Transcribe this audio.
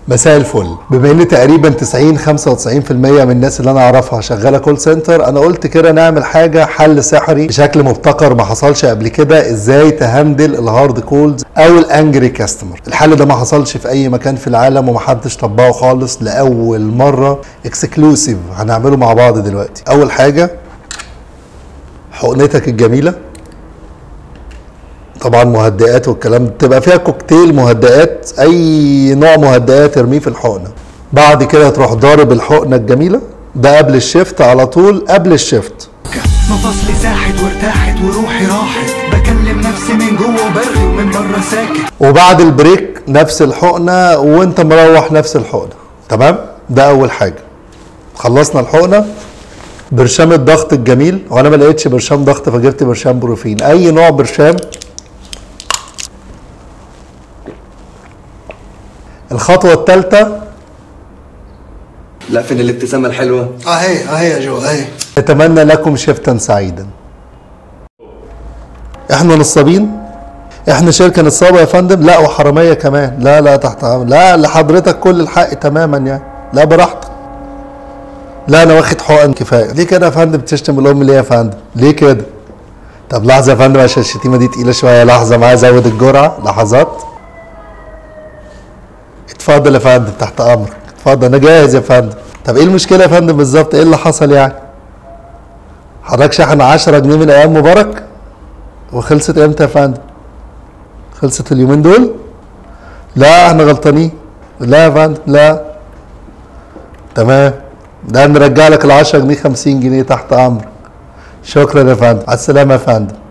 مساء الفل بما ان تقريبا 90 95% من الناس اللي انا اعرفها شغاله كول سنتر انا قلت كده نعمل حاجه حل سحري بشكل مبتكر ما حصلش قبل كده ازاي تهندل الهارد كولز او الانجري كاستمر الحل ده ما حصلش في اي مكان في العالم ومحدش طبقه خالص لاول مره اكسكلوسيف هنعمله مع بعض دلوقتي اول حاجه حقنتك الجميله طبعا مهدئات والكلام ده تبقى فيها كوكتيل مهدئات اي نوع مهدئات ارميه في الحقنه بعد كده تروح ضارب الحقنه الجميله ده قبل الشيفت على طول قبل الشيفت مفاصلي ساحت وارتاحت وروحي راحت بكلم نفسي من جوه وبرغي ومن بره ساكت وبعد البريك نفس الحقنه وانت مروح نفس الحقنه تمام ده اول حاجه خلصنا الحقنه برشام الضغط الجميل وانا ما لقيتش برشام ضغط فجبت برشام بروفين اي نوع برشام الخطوه الثالثه لا فين الابتسامة الحلوة اهي اهي يا جو اهي نتمنى لكم شفتا سعيدا احنا نصابين احنا شركه نصابه يا فندم لا وحراميه كمان لا لا تحت أمر. لا لحضرتك كل الحق تماما يعني لا براحتك لا انا واخد حقن كفايه ليه كده يا فندم بتشتم الام ليه يا فندم ليه كده طب لحظه يا فندم عشان الشتيمه دي تقيله شويه لحظه معايا ازود الجرعه لحظات اتفضل يا فندم تحت امرك اتفضل انا جاهز يا فندم طب ايه المشكله يا فندم بالظبط ايه اللي حصل يعني حضرتك شحن 10 جنيه من ايام مبارك وخلصت امتى يا فندم خلصت اليومين دول لا احنا غلطانين لا يا فندم لا تمام ده نرجع لك ال 10 جنيه 50 جنيه تحت امرك شكرا يا فندم على السلامه يا فندم